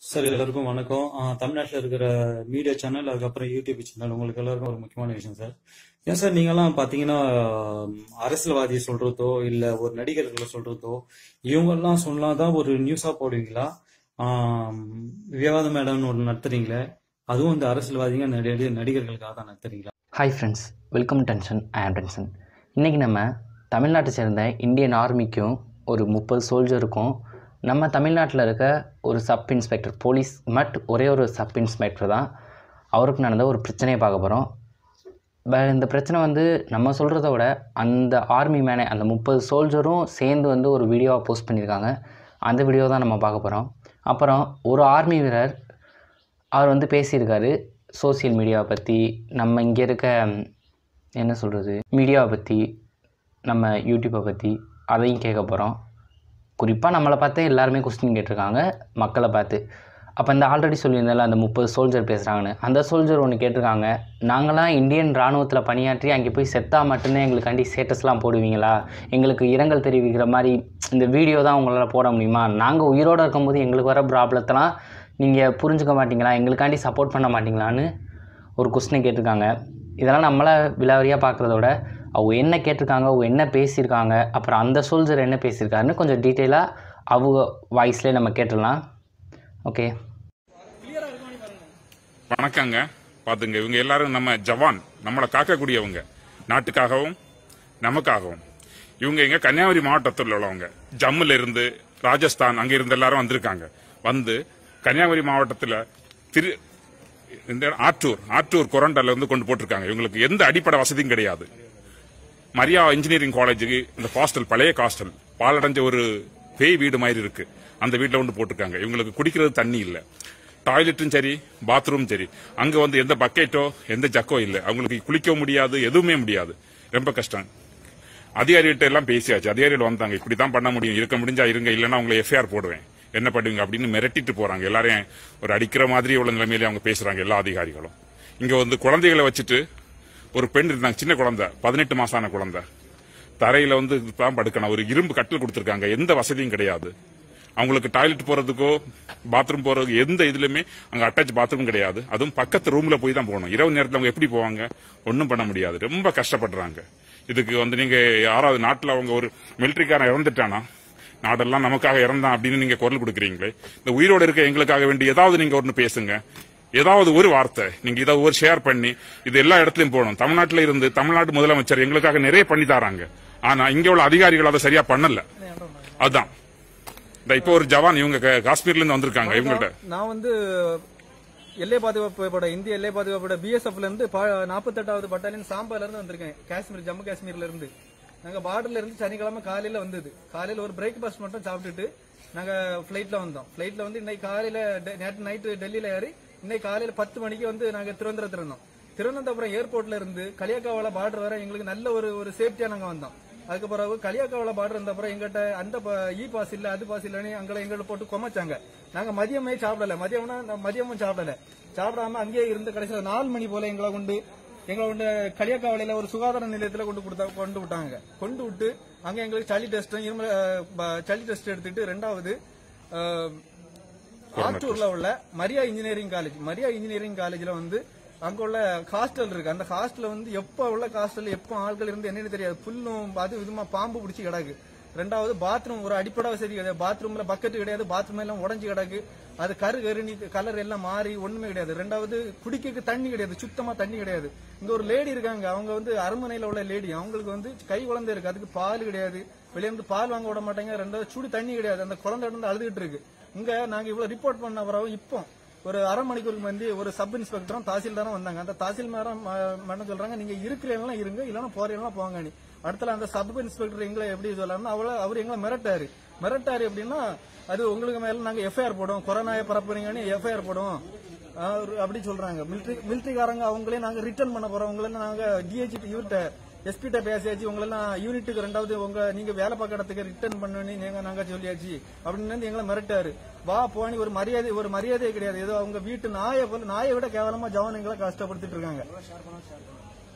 sir எல்லாருக்கும் வணக்கம் ஆஹ் தமிழ்நாட்டுல இருக்கிற மீடியா சேனல் அதுக்கப்புறம் யூடியூப் சேனல் உங்களுக்கு எல்லாருக்கும் ஒரு முக்கியமான விஷயம் சார் ஏன் சார் நீங்கெல்லாம் பாத்தீங்கன்னா ஆஹ் அரசியல்வாதியை சொல்றதோ இல்ல ஒரு நடிகர்களை சொல்றதோ இவங்கெல்லாம் சொன்னாதான் ஒரு நியூஸா போடுவீங்களா ஆஹ் விவாதம் மேடம்னு ஒன்று நடத்துறீங்களே அதுவும் இந்த அரசியல்வாதிங்க நடி- நடிகர்களுக்காக தான் நடத்துறீங்களா hi friends welcome tension I am tension இன்றைக்கி நம்ம தமிழ்நாட்டை சேர்ந்த இந்தியன் ஆர்மிக்கும் ஒரு முப்பது சோல்ஜருக்கும் நம்ம தமிழ்நாட்டில் இருக்க ஒரு சப் இன்ஸ்பெக்டர் போலீஸ் மட் ஒரே ஒரு சப் இன்ஸ்பெக்டர் தான் அவருக்கு நடந்த ஒரு பிரச்சனையை பார்க்க போகிறோம் இந்த பிரச்சனை வந்து நம்ம சொல்கிறத விட அந்த ஆர்மி மேனே அந்த முப்பது சோல்ஜரும் சேர்ந்து வந்து ஒரு வீடியோவை போஸ்ட் பண்ணியிருக்காங்க அந்த வீடியோ தான் நம்ம பார்க்க போகிறோம் அப்புறம் ஒரு ஆர்மி வீரர் அவர் வந்து பேசியிருக்காரு சோஷியல் மீடியாவை பற்றி நம்ம இங்கே இருக்க ம், என்ன சொல்கிறது மீடியாவை பற்றி நம்ம யூடியூப்பை பற்றி அதையும் கேட்க போகிறோம் குறிப்பாக நம்மளை பார்த்தே எல்லாருமே கொஸ்டின் கேட்டிருக்காங்க மக்களை பார்த்து அப்போ இந்த ஆல்ரெடி சொல்லியிருந்தால அந்த முப்பது சோல்ஜர் பேசுகிறாங்கன்னு அந்த சோல்ஜர் ஒன்று கேட்டிருக்காங்க நாங்களாம் இந்தியன் இராணுவத்தில் பணியாற்றி அங்கே போய் செத்தா மட்டும்தான் எங்களுக்காண்டி ஸ்டேட்டஸ்லாம் போடுவீங்களா எங்களுக்கு இரங்கல் தெரிவிக்கிற மாதிரி இந்த வீடியோ தான் உங்களால் போட முடியுமா நாங்கள் உயிரோடு இருக்கும்போது எங்களுக்கு வர ப்ராப்ளத்தெல்லாம் நீங்கள் புரிஞ்சுக்க மாட்டீங்களா எங்களுக்காண்டி சப்போர்ட் பண்ண மாட்டீங்களான்னு ஒரு கொஸ்டினை கேட்டிருக்காங்க இதெல்லாம் நம்மளை விலாவரியாக பார்க்குறத விட அவங்க என்ன கேட்டிருக்காங்க அவங்க என்ன பேசியிருக்காங்க அப்புறம் அந்த சோல்ஜர் என்ன பேசியிருக்காருன்னு கொஞ்சம் டீட்டெயிலாக அவங்க வாய்ஸ்லேயே நம்ம கேட்டுடலாம் ஓகே வணக்கங்க பாத்துங்க இவங்க எல்லாரும் நம்ம ஜவான் நம்மளை காக்கக்கூடியவங்க நாட்டுக்காகவும் நமக்காகவும் இவங்க எங்க கன்னியாகுமரி மாவட்டத்தில் உள்ளவங்க ஜம்முல இருந்து ராஜஸ்தான் அங்க இருந்து எல்லாரும் வந்திருக்காங்க வந்து கன்னியாகுமரி மாவட்டத்துல திரு இந்த ஆற்றூர் ஆற்றூர் கொரண்டால இருந்து கொண்டு போட்டிருக்காங்க இவங்களுக்கு எந்த அடிப்படை வசதியும் கிடையாது மரியா இன்ஜினியரிங் காலேஜுக்கு இந்த ஹாஸ்டல் பழைய ஹாஸ்டல் பாலடைஞ்ச ஒரு பேய் வீடு மாதிரி இருக்கு அந்த வீட்டில் வந்து போட்டிருக்காங்க இவங்களுக்கு குடிக்கிறது தண்ணி இல்ல டாய்லெட்டும் சரி பாத்ரூம் சரி அங்க வந்து எந்த பக்கெட்டோ எந்த ஜக்கோ இல்ல அவங்களுக்கு குளிக்கவும் முடியாது எதுவுமே முடியாது ரொம்ப கஷ்டம் அதிகாரிகிட்ட எல்லாம் பேசியாச்சு அதிகாரிகள் வந்தாங்க இப்படிதான் பண்ண முடியும் இருக்க முடிஞ்சா இருங்க இல்லைன்னா உங்களை எஃப்ஐஆர் போடுவேன் என்ன பண்ணுவீங்க அப்படின்னு மிரட்டிட்டு போறாங்க எல்லாரையும் ஒரு அடிக்கிற மாதிரி உள்ள நிலைமையில அவங்க பேசுறாங்க எல்லா அதிகாரிகளும் இங்க வந்து குழந்தைகளை வச்சுட்டு ஒரு பெண் இருந்தாங்க சின்ன குழந்தை பதினெட்டு மாசான குழந்தை தரையில வந்து தான் படுக்கணும் ஒரு இரும்பு கட்டில் கொடுத்திருக்காங்க எந்த வசதியும் கிடையாது அவங்களுக்கு டாய்லெட் போறதுக்கோ பாத்ரூம் போறதுக்கு எந்த இதுலயுமே அங்க அட்டாச் பாத்ரூம் கிடையாது அதுவும் பக்கத்து ரூம்ல போய் தான் போகணும் இரவு நேரத்துல அவங்க எப்படி போவாங்க ஒன்றும் பண்ண முடியாது ரொம்ப கஷ்டப்படுறாங்க இதுக்கு வந்து நீங்க யாராவது நாட்டுல அவங்க ஒரு மிலிட்டரிக்காரன் இறந்துட்டானா நாடெல்லாம் நமக்காக இறந்தான் அப்படின்னு நீங்க குரல் கொடுக்குறீங்களே இந்த உயிரோடு இருக்க எங்களுக்காக வேண்டி ஏதாவது நீங்க ஒன்று பேசுங்க ஏதாவது ஒரு வார்த்தை நீங்க இதை ஒரு ஷேர் பண்ணி இது எல்லா இடத்துலயும் போகணும் தமிழ்நாட்டுல இருந்து தமிழ்நாட்டு முதலமைச்சர் எங்களுக்காக நிறைய பண்ணி தராங்க ஆனா இங்க உள்ள அதிகாரிகள் அதை சரியா பண்ணல அதுதான் இந்த இப்போ ஒரு ஜவான் இவங்க க- காஷ்மீர்ல இருந்து வந்திருக்காங்க இவங்கள்ட்ட நான் வந்து எல்லை பாதுகாப்போட இந்திய எல்லை பாதுகாப்போட பிஎஸ்எஃப்ல இருந்து நாற்பத்தெட்டாவது பட்டாலியன் சாம்பால இருந்து வந்திருக்கேன் காஷ்மீர் ஜம்மு காஷ்மீர்ல இருந்து நாங்க பார்டர்ல இருந்து சனிக்கிழமை காலையில வந்தது காலையில ஒரு பிரேக்ஃபாஸ்ட் மட்டும் சாப்பிட்டுட்டு நாங்க ஃபிளைட்ல வந்தோம் ஃபிளைட்ல வந்து இன்னைக்கு காலையில டெ- நேற்று நைட்டு டெல்லியில ஏறி இன்னைக்கு காலையில பத்து மணிக்கு வந்து நாங்க திருவனந்தபுரத்துல இருந்தோம் திருவனந்தபுரம் ஏர்போர்ட்ல இருந்து கலியாக்காவால பார்டர் வர எங்களுக்கு நல்ல ஒரு ஒரு சேஃப்டியா நாங்க வந்தோம் அதுக்கு பிறகு கலியாக்காவில பார்டர் இருந்த அப்புறம் எங்கிட்ட அந்த ப- இ பாஸ் இல்ல அது பாஸ் இல்லன்னு எங்களை எங்களை போட்டு கொமைச்சாங்க நாங்க மதியமே சாப்பிடல மதியம்னா நான் மதியமும் சாப்பிடல சாப்பிடாம அங்கேயே இருந்து கடைசியில் நாலு மணி போல எங்களை கொண்டு எங்களை கொண்டு களியாக்காவலையில ஒரு சுகாதார நிலையத்துல கொண்டு கொடுத்தா கொண்டு விட்டாங்க கொண்டு விட்டு அங்க எங்களுக்கு சளி டெஸ்ட் இருமல் அஹ், ப- சளி டெஸ்ட் எடுத்துட்டு ரெண்டாவது அஹ், ஆத்தூர்ல உள்ள Maria engineering college Maria engineering காலேஜ்ல வந்து அங்க உள்ள ஹாஸ்டல் இருக்கு அந்த ஹாஸ்டல்ல வந்து எப்ப உள்ள ஹாஸ்டல் எப்ப ஆட்கள் இருந்து என்னன்னு தெரியாது புல்லும் அது விதமா பாம்பு பிடிச்சி கிடக்கு ரெண்டாவது பாத்ரூம் ஒரு அடிப்படை வசதி கிடையாது பாத்ரூம்ல பக்கெட் கிடையாது பாத்ரூம் எல்லாம் உடஞ்சு கிடக்கு அது கரு கருணி கலர் எல்லாம் மாறி ஒண்ணுமே கிடையாது ரெண்டாவது குடிக்க தண்ணி கிடையாது சுத்தமா தண்ணி கிடையாது இங்க ஒரு லேடி இருக்காங்க அவங்க வந்து அரண்மனையில உள்ள லேடி அவங்களுக்கு வந்து கை குழந்தை இருக்கு அதுக்கு பால் கிடையாது வெளிய இருந்து பால் வாங்க விட மாட்டாங்க ரெண்டாவது சுடு தண்ணி கிடையாது அந்த குழந்தை இருந்து அழுதுகிட்டு இருக்கு இங்க நாங்க இவ்வளவு ரிப்போர்ட் பண்ண பிறகு இப்போ ஒரு அரை மணிக்கூருக்கு வந்து ஒரு சப் இன்ஸ்பெக்டரும் தாசில்தாரும் வந்தாங்க அந்த தாசில்தாரும் என்ன சொல்றாங்க நீங்க இருக்கிறீங்களா இருங்க இல்லைன்னா போறீங்களா போங்க நீ அடுத்தல அந்த சப் இன்ஸ்பெக்டர் எங்களை எப்படி சொல்லலாம்னா அவள அவர் எங்களை மிரட்டாரு மிரட்டாரு அப்படின்னா அது உங்களுக்கு மேல நாங்க எஃப்ஐஆர் போடுவோம் கொரோனாயை பரப்புறீங்கன்னு எஃப்ஐஆர் போடுவோம் அவரு அப்படி சொல்றாங்க மிலிட்ரி மிலிட்ரிக்காரங்க அவங்களே நாங்க ரிட்டர்ன் பண்ண போறோம் உங்களை நாங்க டிஹெச்பி இவர்கிட்ட எஸ்பிட்ட பேசியாச்சு உங்களெல்லாம் யூனிட்டுக்கு ரெண்டாவது உங்க நீங்க வேலை பார்க்க இடத்துக்கு ரிட்டர்ன் பண்ணி நீங்க நாங்க சொல்லியாச்சு அப்படின்னு வந்து எங்களை மிரட்டாரு வா போனி ஒரு மரியாதை ஒரு மரியாதையே கிடையாது ஏதோ அவங்க வீட்டு நாயை போல நாயை விட கேவலமா ஜவான் எங்களை கஷ்டப்படுத்திட்டு இருக்காங்க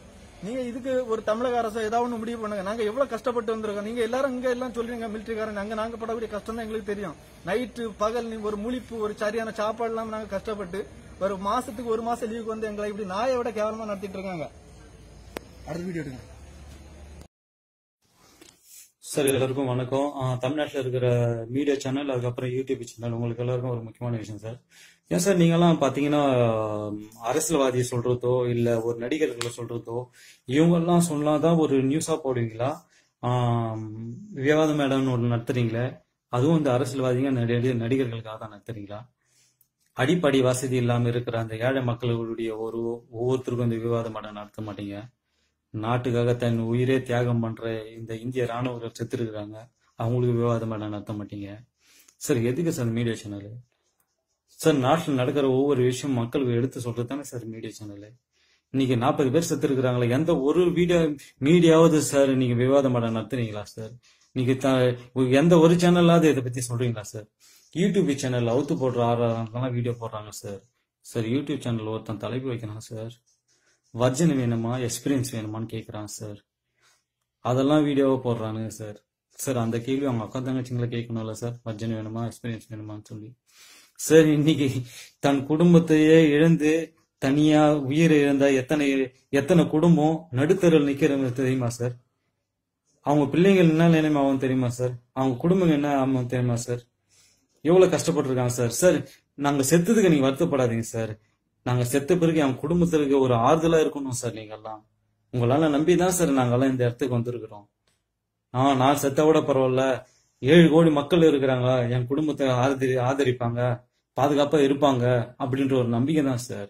நீங்க இதுக்கு ஒரு தமிழக அரசு ஏதாவது ஒண்ணு முடிவு பண்ணுங்க நாங்க எவ்வளவு கஷ்டப்பட்டு வந்திருக்கோம் நீங்க எல்லாரும் இங்க எல்லாம் சொல்றீங்க மிலிட்டரிக்காரன் அங்க நாங்க படக்கூடிய கஷ்டம் தான் எங்களுக்கு தெரியும் நைட்டு பகல் நீ ஒரு முழிப்பு ஒரு சரியான சாப்பாடு இல்லாம நாங்க கஷ்டப்பட்டு ஒரு மாசத்துக்கு ஒரு மாசம் லீவுக்கு வந்து எங்களை இப்படி நாயை விட கேவலமா நடத்திட்டு இருக்காங்க அடுத்த வீடியோ எடுங்க சார் எல்லாருக்கும் வணக்கம் ஆஹ் தமிழ்நாட்டில் இருக்கிற மீடியா சேனல் அதுக்கப்புறம் யூடியூப் சேனல் உங்களுக்கு எல்லாருக்கும் ஒரு முக்கியமான விஷயம் சார் ஏன் சார் நீங்கெல்லாம் பார்த்தீங்கன்னா ஆஹ் அரசியல்வாதியை சொல்றதோ இல்லை ஒரு நடிகர்களை சொல்றதோ இவங்கெல்லாம் சொன்னாதான் ஒரு நியூஸாக போடுவீங்களா ஆஹ் விவாதம் மேடம்னு ஒன்று நடத்துறீங்களே அதுவும் இந்த அரசியல்வாதிங்க நடி- நடிகர்களுக்காக தான் நடத்துறீங்களா அடிப்படை வசதி இல்லாமல் இருக்கிற அந்த ஏழை மக்களுடைய ஒரு ஒவ்வொருத்தருக்கும் இந்த விவாத மேடம் நடத்த மாட்டீங்க நாட்டுக்காக தன் உயிரே தியாகம் பண்ற இந்த இந்திய ராணுவர்கள் செத்துருக்குறாங்க அவங்களுக்கு விவாதம் பண்ண நடத்த மாட்டீங்க சார் எதுக்கு சார் மீடியா சேனல் சார் நாட்டில் நடக்கிற ஒவ்வொரு விஷயம் மக்களுக்கு எடுத்து சொல்றது தானே சார் மீடியா சேனல் இன்னைக்கு நாற்பது பேர் செத்துருக்குறாங்களே எந்த ஒரு வீடியோ மீடியாவது சார் நீங்க விவாதம் பண்ண நடத்துறீங்களா சார் நீங்க த- எந்த ஒரு சேனல்லாவது இதை பத்தி சொல்றீங்களா சார் யூடியூப் சேனல் அவுத்து போடுற ஆறாம் வீடியோ போடுறாங்க சார் சார் யூடியூப் சேனல் ஒருத்தன் தலைப்பு வைக்கிறான் சார் வர்ஜன் வேணுமா எக்ஸ்பீரியன்ஸ் வேணுமான்னு கேட்குறான் சார் அதெல்லாம் வீடியோவை போடுறானுங்க சார் சார் அந்த கேள்வி அவங்க அக்கா தங்கச்சிங்களை கேட்கணும்ல சார் வர்ஜன் வேணுமா எக்ஸ்பீரியன்ஸ் வேணுமான்னு சொல்லி சார் இன்னைக்கு தன் குடும்பத்தையே இழந்து தனியா உயிரை இழந்த எத்தனை எத்தனை குடும்பம் நடுத்தரில் நிக்கிறது தெரியுமா சார் அவங்க பிள்ளைங்கள் என்ன நிலைமை ஆகும் தெரியுமா சார் அவங்க குடும்பம் என்ன ஆகும் தெரியுமா சார் எவ்வளவு கஷ்டப்பட்டிருக்காங்க சார் சார் நாங்க செத்ததுக்கு நீங்க வருத்தப்படாதீங்க சார் நாங்க செத்த பிறகு என் குடும்பத்திற்கு ஒரு ஆறுதலா இருக்கணும் சார் நீங்க எல்லாம் உங்களால நம்பி தான் சார் நாங்கெல்லாம் இந்த இடத்துக்கு வந்திருக்கிறோம் ஆ நான் செத்த விட பரவாயில்ல ஏழு கோடி மக்கள் இருக்கிறாங்க என் குடும்பத்தை ஆதரி ஆதரிப்பாங்க பாதுகாப்பா இருப்பாங்க அப்படின்ற ஒரு நம்பிக்கை தான் சார்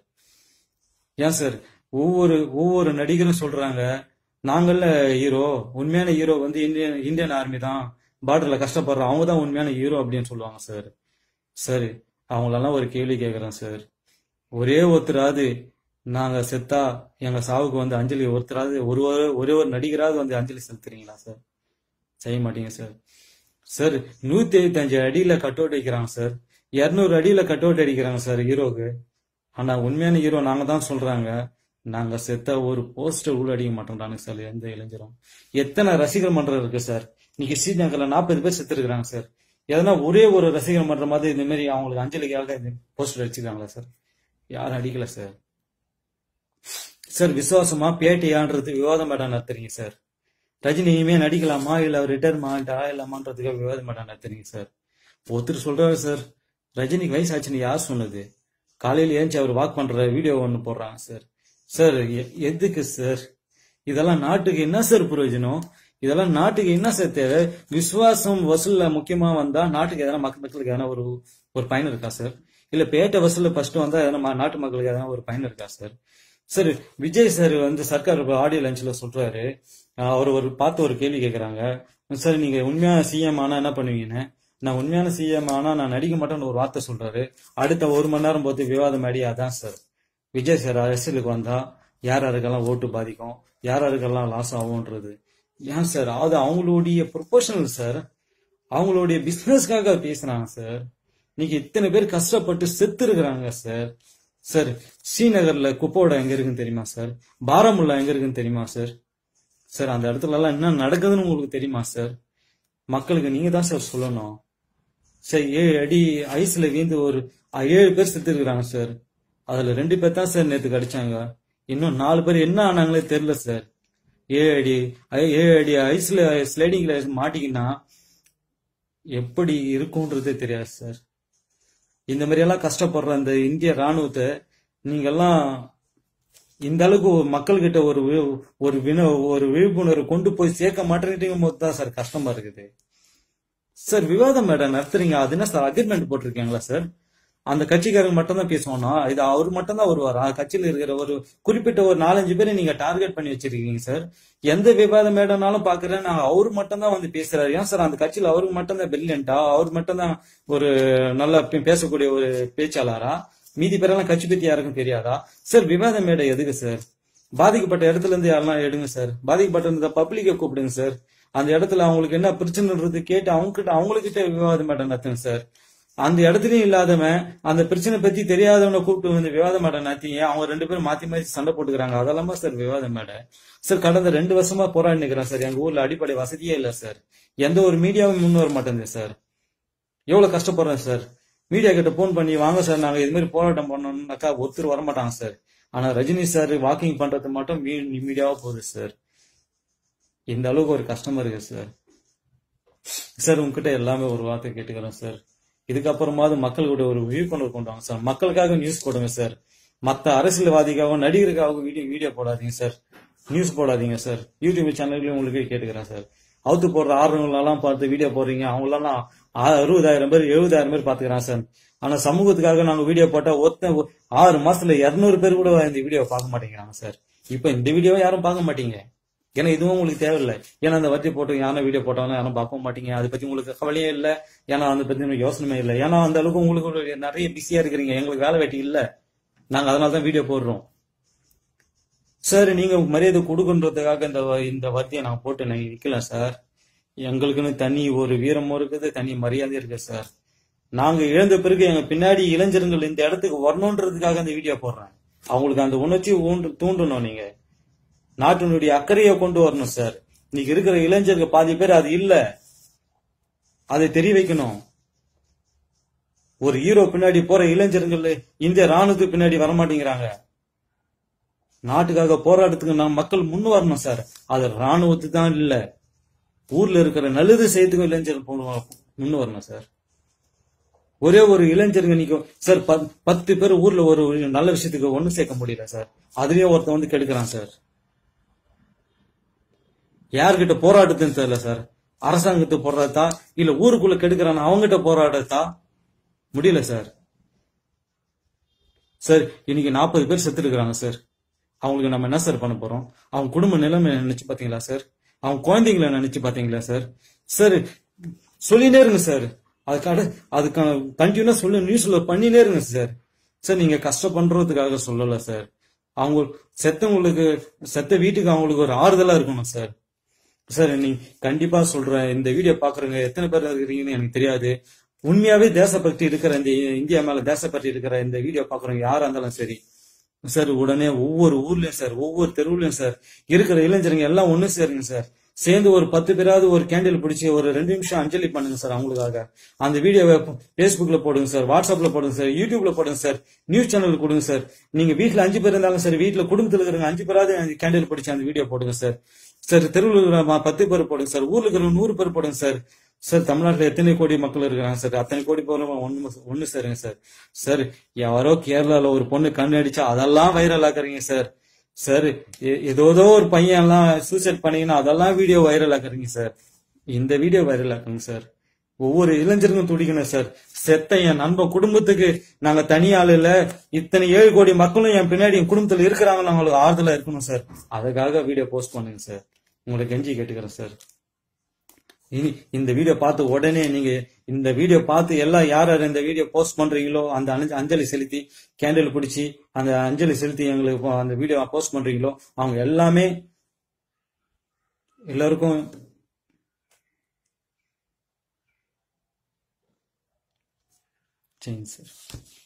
ஏன் சார் ஒவ்வொரு ஒவ்வொரு நடிகரும் சொல்றாங்க நாங்கள்ல ஹீரோ உண்மையான ஹீரோ வந்து இந்தியன் இந்தியன் ஆர்மி தான் பார்டர்ல கஷ்டப்படுறோம் அவங்க தான் உண்மையான ஹீரோ அப்படின்னு சொல்லுவாங்க சார் சரி அவங்களெல்லாம் ஒரு கேள்வி கேட்குறேன் சார் ஒரே ஒருத்தராவது நாங்க செத்தா எங்க சாவுக்கு வந்து அஞ்சலி ஒருத்தராவது ஒரு ஒரு ஒரே ஒரு நடிகராவது வந்து அஞ்சலி செலுத்துறீங்களா சார் செய்ய மாட்டீங்க சார் சார் நூத்தி எழுபத்தஞ்சு அடியில கட் அவுட் அடிக்கிறாங்க சார் இருநூறு அடியில கட் அவுட் அடிக்கிறாங்க சார் ஹீரோக்கு ஆனா உண்மையான ஹீரோ நாங்க தான் சொல்றாங்க நாங்க செத்த ஒரு போஸ்டர் கூட அடிக்க மாட்டோம்டானுங்க சார் எந்த இளைஞரும் எத்தனை ரசிகர் மன்றம் இருக்கு சார் இன்னைக்கு ஸ்ரீநகர்ல நாற்பது பேர் செத்து இருக்கிறாங்க சார் எதனா ஒரே ஒரு ரசிகர் மன்றம் மாதிரி இந்த மாதிரி அவங்களுக்கு அஞ்சலிக்காக இந்த போஸ்டர் அடிச்சுக்கிறாங்களா சார் யாரும் அடிக்கல சார் சார் விசுவாசமா பேட்டையான்றது விவாதம் மேடம் நடத்துறீங்க சார் ரஜினி இனிமே நடிக்கலாமா இல்ல அவர் ரிட்டர்ன் ஆகிட்டு ஆகலாமான்றதுக்காக விவாதம் மேடம் நடத்துறீங்க சார் ஒருத்தர் சொல்றாரு சார் ரஜினிக்கு வயசு ஆச்சுன்னு யார் சொன்னது காலையில ஏஞ்சி அவர் வாக் பண்ற வீடியோ ஒன்று போடுறாங்க சார் சார் எ- எதுக்கு சார் இதெல்லாம் நாட்டுக்கு என்ன சார் பிரயோஜனம் இதெல்லாம் நாட்டுக்கு என்ன சார் தேவை விசுவாசம் வசூல்ல முக்கியமா வந்தா நாட்டுக்கு எதனா மக்கள் மக்களுக்கு எதனா ஒரு ஒரு பயன் இருக்கா சார் இல்ல பேட்டை வசூல்ல ஃபர்ஸ்ட் வந்தா எதனா ம- நாட்டு மக்களுக்கு எதனா ஒரு பயன் இருக்கா சார் சார் விஜய் சார் வந்து சர்க்கார் ஆடியோ லஞ்ச்ல சொல்றாரு அஹ் அவர் ஒரு பார்த்து ஒரு கேள்வி கேக்குறாங்க சார் நீங்க உண்மையான சிஎம் ஆனா என்ன பண்ணுவீங்கன்னு நான் உண்மையான சிஎம் ஆனா நான் நடிக்க மாட்டேன்னு ஒரு வார்த்தை சொல்றாரு அடுத்த ஒரு மணி நேரம் போது விவாதம் அடி அதான் சார் விஜய் சார் அரசியலுக்கு வந்தா யார் யாருக்கெல்லாம் ஓட்டு பாதிக்கும் யார் யாருக்கெல்லாம் லாஸ் ஆகும்ன்றது ஏன் சார் அது அவங்களுடைய ப்ரொபோஷனல் சார் அவங்களுடைய பிசினஸ்க்காக பேசுறாங்க சார் நீங்க இத்தனை பேர் கஷ்டப்பட்டு செத்து இருக்கிறாங்க சார் சார் ஸ்ரீநகர்ல குப்போட எங்க இருக்குன்னு தெரியுமா சார் பாராமுல்லா எங்க இருக்குன்னு தெரியுமா சார் சார் அந்த இடத்துல எல்லாம் என்ன நடக்குதுன்னு உங்களுக்கு தெரியுமா சார் மக்களுக்கு நீங்க தான் சார் சொல்லணும் சார் ஏழு அடி ஐஸ்ல வீந்து ஒரு அஹ், ஏழு பேர் செத்து இருக்கிறாங்க சார் அதுல ரெண்டு பேர் தான் சார் நேத்து கடிச்சாங்க இன்னும் நாலு பேர் என்ன ஆனாங்களே தெரியல சார் ஏழு அடி ஐ- ஏழு அடி ஐஸ்ல ஸ்லைடிங்ல மாட்டிக்கினா எப்படி இருக்கும்ன்றதே தெரியாது சார் இந்த மாதிரி எல்லாம் கஷ்டப்படுற அந்த இந்திய ராணுவத்தை நீங்க எல்லாம் இந்த அளவுக்கு ஒரு மக்கள்கிட்ட ஒரு வி- ஒரு வின ஒரு விழிப்புணர்வு கொண்டு போய் சேர்க்க மாட்டேங்கிறீங்க போது தான் சார் கஷ்டமா இருக்குது சார் விவாதம் மேடம் நடத்துறீங்க அது என்ன சார் அக்ரிமெண்ட் போட்டிருக்கீங்களா சார் அந்த கட்சிக்காரங்க மட்டும் தான் பேசுவானா இது அவர் மட்டும் தான் வருவாரா கட்சியில இருக்கிற ஒரு குறிப்பிட்ட ஒரு நாலஞ்சு பேரை நீங்க டார்கெட் பண்ணி வச்சிருக்கீங்க சார் எந்த விவாதம் மேடம்னாலும் பாக்குறேன் நான் அவர் மட்டும் தான் வந்து பேசுறாரு ஏன் சார் அந்த கட்சியில அவருக்கு மட்டும் தான் பிரில்லியண்டா அவர் மட்டும் தான் ஒரு நல்ல பே- பேசக்கூடிய ஒரு பேச்சாளரா மீதி பேரெல்லாம் கட்சி பத்தி யாருக்கும் தெரியாதா சார் விவாத மேடை எதுக்கு சார் பாதிக்கப்பட்ட இடத்துல இருந்து யாரெல்லாம் எடுங்க சார் பாதிக்கப்பட்ட இந்த பப்ளிக்கை கூப்பிடுங்க சார் அந்த இடத்துல அவங்களுக்கு என்ன பிரச்சனைன்றது கேட்டு அவங்க கிட்ட அவங்ககிட்ட விவாதம் மேடம் நடத்துங்க சார் அந்த இடத்துலயும் இல்லாதவன் அந்த பிரச்சனை பத்தி தெரியாதவனை கூப்பிட்டு வந்து விவாத மேடை நடத்தி அவங்க ரெண்டு பேரும் மாத்தி மாத்தி சண்டை போட்டுக்கிறாங்க அதெல்லாமா சார் விவாத மேடை சார் கடந்த ரெண்டு வருஷமா போராடி நிக்கிறேன் சார் எங்க ஊர்ல அடிப்படை வசதியே இல்ல சார் எந்த ஒரு மீடியாவும் முன் வர மாட்டேங்குது சார் எவ்வளவு கஷ்டப்படுறேன் சார் மீடியா கிட்ட போன் பண்ணி வாங்க சார் நாங்க இது மாதிரி போராட்டம் பண்ணோம்னாக்கா ஒருத்தர் வர மாட்டாங்க சார் ஆனா ரஜினி சார் வாக்கிங் பண்றது மட்டும் மீ- மீடியாவா போகுது சார் இந்த அளவுக்கு ஒரு கஷ்டமா இருக்கு சார் சார் உங்ககிட்ட எல்லாமே ஒரு வார்த்தை கேட்டுக்கிறேன் சார் இதுக்கப்புறமாவது மக்கள்கிட்ட ஒரு விழிப்புணர்வு கொண்டு வாங்க சார் மக்களுக்காக நியூஸ் போடுங்க சார் மத்த அரசியல்வாதிக்காகவும் நடிகருக்காகவும் வீடியோ வீடியோ போடாதீங்க சார் நியூஸ் போடாதீங்க சார் யூடியூப் சேனல்லையும் உங்களுக்கு கேட்டுக்கிறேன் சார் அவுத்து போடுற ஆர்வங்களெல்லாம் பார்த்து வீடியோ போடுறீங்க அவங்களெல்லாம் ஆ- அறுபதாயிரம் பேர் எழுபதாயிரம் பேர் பாத்துக்கிறான் சார் ஆனா சமூகத்துக்காக நாங்க வீடியோ போட்டா ஒத்த ஆறு மாசத்துல இருநூறு பேர் கூட இந்த வீடியோ பார்க்க மாட்டேங்கிறாங்க சார் இப்ப இந்த வீடியோவை யாரும் பார்க்க மாட்டீங்க ஏன்னா இதுவும் உங்களுக்கு தேவையில்லை ஏன்னா அந்த வட்டி போட்டு யாரும் வீடியோ போட்டாலும் யாரும் பார்க்க மாட்டீங்க அதை பத்தி உங்களுக்கு கவலையே இல்லை ஏன்னா அதை பத்தி உங்களுக்கு யோசனையே இல்லை ஏன்னா அந்த அளவுக்கு உங்களுக்கு ஒரு நிறைய பிஸியா இருக்கிறீங்க எங்களுக்கு வேலை வெட்டி இல்ல நாங்க அதனால தான் வீடியோ போடுறோம் சார் நீங்க மரியாதை கொடுக்குன்றதுக்காக இந்த வ- இந்த வத்தியை நான் போட்டு நான் நிக்கல சார் எங்களுக்குன்னு தனி ஒரு வீரமும் இருக்குது தனி மரியாதை இருக்கு சார் நாங்க இழந்த பிறகு எங்க பின்னாடி இளைஞர்கள் இந்த இடத்துக்கு வரணுன்றதுக்காக அந்த வீடியோ போடுறேன் அவங்களுக்கு அந்த உணர்ச்சி ஊண்டு தூண்டணும் நீங்க நாட்டினுடைய அக்கறையை கொண்டு வரணும் சார் இன்னைக்கு இருக்கிற இளைஞர்கள் பாதி பேர் அது இல்ல அதை தெரிய வைக்கணும் ஒரு ஹீரோ பின்னாடி போற இளைஞர்கள் இந்திய ராணுவத்துக்கு பின்னாடி வரமாட்டேங்கிறாங்க நாட்டுக்காக போராட்டத்துக்கு நம்ம மக்கள் முன் வரணும் சார் அது ராணுவத்துக்கு தான் இல்ல ஊர்ல இருக்கிற நல்லது செய்யறதுக்கும் இளைஞர்கள் போடுவா- முன் வரணும் சார் ஒரே ஒரு இளைஞருங்க நீங்க சார் பத்- பத்து பேர் ஊர்ல ஒரு ஒரு நல்ல விஷயத்துக்கு ஒண்ணு சேர்க்க முடியல சார் அதுலயே ஒருத்தன் வந்து கெடுக்கிறான் சார் யார்கிட்ட போராட்டத்துன்னு தெரியல சார் அரசாங்கத்தை போராட்டத்தா இல்ல ஊருக்குள்ள கெடுக்கிறான் அவங்ககிட்ட போராடத்தா முடியல சார் சார் இன்னைக்கு நாற்பது பேர் செத்து இருக்கிறாங்க சார் அவங்களுக்கு நம்ம என்ன சார் பண்ண போறோம் அவங்க குடும்ப நிலைமை நினைச்சு பாத்தீங்களா சார் அவங்க குழந்தைங்களை நினைச்சு பாத்தீங்களா சார் சார் சொல்லினே இருங்க சார் அதுக்கான அதுக்கான கண்டினியூனா சொல்லி நியூஸ்ல பண்ணினே இருங்க சார் சார் நீங்க கஷ்டப்படுறதுக்காக சொல்லல சார் அவங்க செத்தவங்களுக்கு செத்த வீட்டுக்கு அவங்களுக்கு ஒரு ஆறுதலா இருக்கணும் சார் சார் நீ கண்டிப்பா சொல்றேன் இந்த வீடியோ பாக்குறவங்க எத்தனை பேர் இருக்கிறீங்கன்னு எனக்கு தெரியாது உண்மையாவே தேசப்பக்தி இருக்கிற இந்த இந்தியா மேல தேசப்பக்தி இருக்கிற இந்த வீடியோ பாக்குறவங்க யாரா இருந்தாலும் சரி சார் உடனே ஒவ்வொரு ஊர்லயும் சார் ஒவ்வொரு தெருவுலயும் சார் இருக்கிற இளைஞருங்க எல்லாம் ஒண்ணு சேருங்க சார் சேர்ந்து ஒரு பத்து பேராவது ஒரு கேண்டில் பிடிச்சி ஒரு ரெண்டு நிமிஷம் அஞ்சலி பண்ணுங்க சார் அவங்களுக்காக அந்த வீடியோவை Facebookல போடுங்க சார் வாட்ஸ்அப்ல போடுங்க சார் யூடியூப்ல போடுங்க சார் நியூஸ் சேனல் கொடுங்க சார் நீங்க வீட்ல அஞ்சு பேர் இருந்தாலும் சரி வீட்ல குடும்பத்துல இருக்கிறவங்க அஞ்சு பேராவது கேண்டில் பிடிச்சி அந்த வீடியோ போடுங்க சார் சார் தெருவில் இருக்கிற ம- பத்து பேர் போடுங்க சார் ஊர்ல இருக்கிற நூறு பேர் போடுங்க சார் சார் தமிழ்நாட்டுல எத்தனை கோடி மக்கள் இருக்கிறாங்க சார் அத்தனை கோடி பேர் ஒண்ணு ஒண்ணு சேருங்க சார் சார் யாரோ கேரளால ஒரு பொண்ணு கண்ணு அடிச்சா அதெல்லாம் வைரல் ஆக்குறீங்க சார் சார் எ- ஏதோதோ ஒரு பையன் எல்லாம் சூசைட் பண்ணீங்கன்னா அதெல்லாம் வீடியோ வைரல் ஆக்குறீங்க சார் இந்த வீடியோ வைரல் ஆக்குங்க சார் ஒவ்வொரு இளைஞருக்கும் துடிக்கணும் சார் செத்த என் நண்பன் குடும்பத்துக்கு நாங்க தனி ஆள் இல்ல இத்தனை ஏழு கோடி மக்களும் என் பின்னாடி என் குடும்பத்துல இருக்கிறாங்க அவங்களுக்கு ஆறுதலா இருக்கணும் சார் அதுக்காக வீடியோ போஸ்ட் பண்ணுங்க சார் உங்களை கெஞ்சி கேட்டுக்கிறேன் சார் இனி இந்த வீடியோ பார்த்து உடனே நீங்க இந்த வீடியோ பார்த்து எல்லாம் யார் யார் இந்த வீடியோ போஸ்ட் பண்றீங்களோ அந்த அஞ்ச- அஞ்சலி செலுத்தி கேண்டில் பிடிச்சி அந்த அஞ்சலி செலுத்தி எங்களுக்கு இப்போ அந்த வீடியோ போஸ்ட் பண்றீங்களோ அவங்க எல்லாமே எல்லாருக்கும் சரிங்க சார்